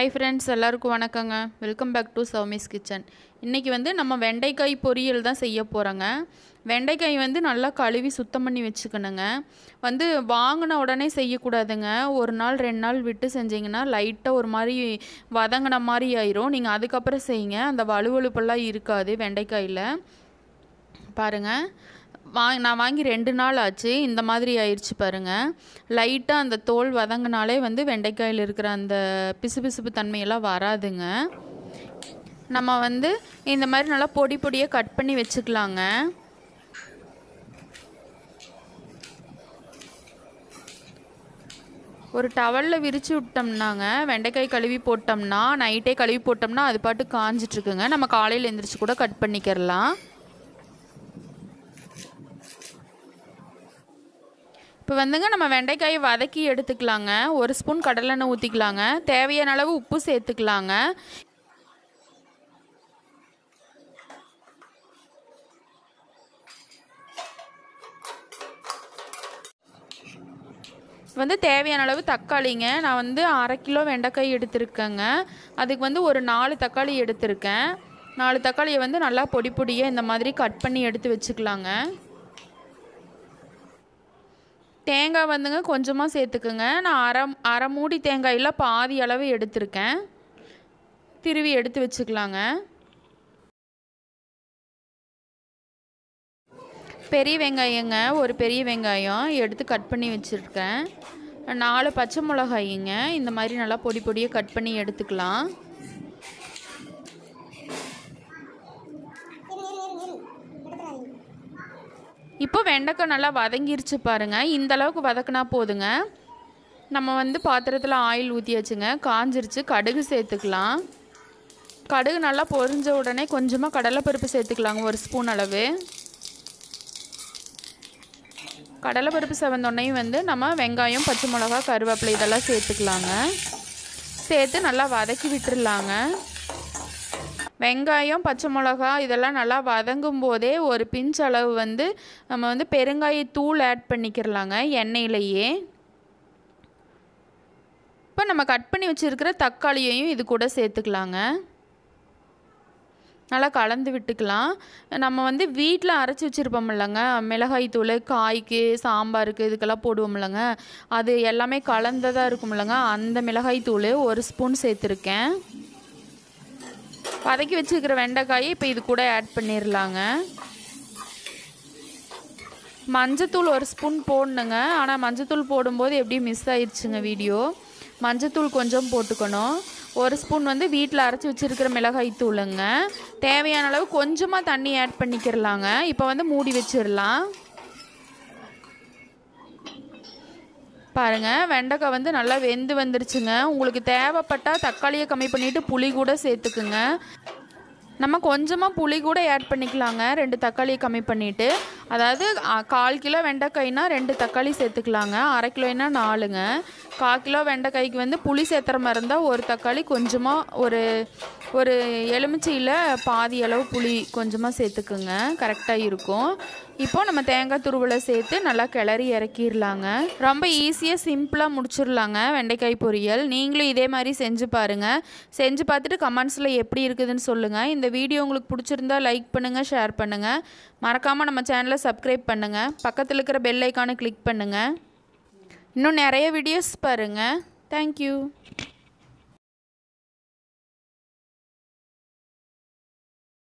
hi friends எல்லாருக்கும் வணக்கங்க welcome back to Sowmi's kitchen இன்றைக்கி வந்து நம்ம வெண்டைக்காய் பொரியல் தான் செய்ய போகிறோங்க வெண்டைக்காய் வந்து நல்லா கழுவி சுத்தம் பண்ணி வச்சுக்கணுங்க வந்து வாங்கின உடனே செய்யக்கூடாதுங்க ஒரு நாள் ரெண்டு நாள் விட்டு செஞ்சிங்கன்னா லைட்டாக ஒரு மாதிரி வதங்கின மாதிரி ஆயிரும் நீங்கள் அதுக்கப்புறம் செய்யுங்க அந்த வலுவலுப்பெல்லாம் இருக்காது வெண்டைக்காயில் பாருங்கள் வா நான் வாங்கி ரெண்டு நாள் ஆச்சு இந்த மாதிரி ஆயிடுச்சு பாருங்கள் லைட்டாக அந்த தோல் வதங்கினாலே வந்து வெண்டைக்காயில் இருக்கிற அந்த பிசுபிசுப்பு தன்மையெல்லாம் வராதுங்க நம்ம வந்து இந்த மாதிரி நல்லா பொடி பொடியாக கட் பண்ணி வச்சுக்கலாங்க ஒரு டவலில் விரித்து விட்டோம்னாங்க வெண்டைக்காய் கழுவி போட்டோம்னா நைட்டே கழுவி போட்டோம்னா அது பாட்டு காஞ்சிட்ருக்குங்க நம்ம காலையில் எழுந்திரிச்சு கூட கட் பண்ணிக்கிறலாம் இப்போ வந்துங்க நம்ம வெண்டைக்காயை வதக்கி எடுத்துக்கலாங்க ஒரு ஸ்பூன் கடலெண்ணெய் ஊற்றிக்கலாங்க தேவையான அளவு உப்பு சேர்த்துக்கலாங்க வந்து தேவையான அளவு தக்காளிங்க நான் வந்து அரை கிலோ வெண்டைக்காய் எடுத்திருக்கேங்க அதுக்கு வந்து ஒரு நாலு தக்காளி எடுத்திருக்கேன் நாலு தக்காளியை வந்து நல்லா பொடி பொடியாக இந்த மாதிரி கட் பண்ணி எடுத்து வச்சுக்கலாங்க தேங்காய் வந்துங்க கொஞ்சமாக சேர்த்துக்குங்க நான் அரை அரை மூடி தேங்காயில் பாதி அளவு எடுத்திருக்கேன் திருவி எடுத்து வச்சுக்கலாங்க பெரிய வெங்காயங்க ஒரு பெரிய வெங்காயம் எடுத்து கட் பண்ணி வச்சுருக்கேன் நாலு பச்சை மிளகாய்ங்க இந்த மாதிரி நல்லா பொடி பொடியாக கட் பண்ணி எடுத்துக்கலாம் இப்போ வெண்டைக்காய் நல்லா வதங்கிருச்சு பாருங்கள் இந்த அளவுக்கு வதக்குனா போதுங்க நம்ம வந்து பாத்திரத்தில் ஆயில் ஊற்றியாச்சுங்க காஞ்சிருச்சு கடுகு சேர்த்துக்கலாம் கடுகு நல்லா பொரிஞ்ச உடனே கொஞ்சமாக கடலைப்பருப்பு சேர்த்துக்கலாங்க ஒரு ஸ்பூன் அளவு கடலைப்பருப்பு செவந்தோடனையும் வந்து நம்ம வெங்காயம் பச்சை மிளகா கருவேப்பிலை இதெல்லாம் சேர்த்துக்கலாங்க சேர்த்து நல்லா வதக்கி விட்டுடலாங்க வெங்காயம் பச்சை மிளகா இதெல்லாம் நல்லா வதங்கும் போதே ஒரு பிஞ்ச் அளவு வந்து நம்ம வந்து பெருங்காயத்தூள் ஆட் பண்ணிக்கிறலாங்க எண்ணெயிலையே இப்போ நம்ம கட் பண்ணி வச்சுருக்கிற தக்காளியையும் இது கூட சேர்த்துக்கலாங்க நல்லா கலந்து விட்டுக்கலாம் நம்ம வந்து வீட்டில் அரைச்சி வச்சுருப்போம் இல்லைங்க மிளகாய் தூள் காய்க்கு சாம்பாருக்கு இதுக்கெல்லாம் போடுவோம் இல்லைங்க அது எல்லாமே கலந்ததாக இருக்கும் இல்லைங்க அந்த மிளகாய் தூள் ஒரு ஸ்பூன் சேர்த்துருக்கேன் வதக்கி வச்சுருக்கிற வெண்டைக்காயை இப்போ இது கூட ஆட் பண்ணிடலாங்க மஞ்சத்தூள் ஒரு ஸ்பூன் போடணுங்க ஆனால் மஞ்சத்தூள் போடும்போது எப்படியும் மிஸ் ஆயிடுச்சுங்க வீடியோ மஞ்சத்தூள் கொஞ்சம் போட்டுக்கணும் ஒரு ஸ்பூன் வந்து வீட்டில் அரைச்சி வச்சுருக்கிற மிளகாய் தூளுங்க தேவையான அளவு கொஞ்சமாக தண்ணி ஆட் பண்ணிக்கிறலாங்க இப்போ வந்து மூடி வச்சிடலாம் பாருங்கள் வெண்டைக்காய் வந்து நல்லா வெந்து வந்துருச்சுங்க உங்களுக்கு தேவைப்பட்டால் தக்காளியை கம்மி பண்ணிவிட்டு புளி கூட சேர்த்துக்குங்க நம்ம கொஞ்சமாக புளி கூட ஆட் பண்ணிக்கலாங்க ரெண்டு தக்காளியை கம்மி பண்ணிவிட்டு அதாவது கால் கிலோ வெண்டைக்காய்னா ரெண்டு தக்காளி சேர்த்துக்கலாங்க அரை கிலோனா நாலுங்க கால் கிலோ வெண்டைக்காய்க்கு வந்து புளி சேர்த்துற மாதிரி இருந்தால் ஒரு தக்காளி கொஞ்சமாக ஒரு ஒரு எலுமிச்சையில் பாதி அளவு புளி கொஞ்சமாக சேர்த்துக்குங்க கரெக்டாக இருக்கும் இப்போது நம்ம தேங்காய் துருவலை சேர்த்து நல்லா கிளறி இறக்கிடலாங்க ரொம்ப ஈஸியாக சிம்பிளாக முடிச்சிடலாங்க வெண்டைக்காய் பொரியல் நீங்களும் இதே மாதிரி செஞ்சு பாருங்கள் செஞ்சு பார்த்துட்டு கமெண்ட்ஸில் எப்படி இருக்குதுன்னு சொல்லுங்கள் இந்த வீடியோ உங்களுக்கு பிடிச்சிருந்தா லைக் பண்ணுங்கள் ஷேர் பண்ணுங்கள் மறக்காமல் நம்ம சேனலை சப்ஸ்கிரைப் பண்ணுங்கள் பக்கத்தில் இருக்கிற பெல் ஐக்கானை கிளிக் பண்ணுங்கள் இன்னும் நிறைய வீடியோஸ் பாருங்கள் தேங்க்யூ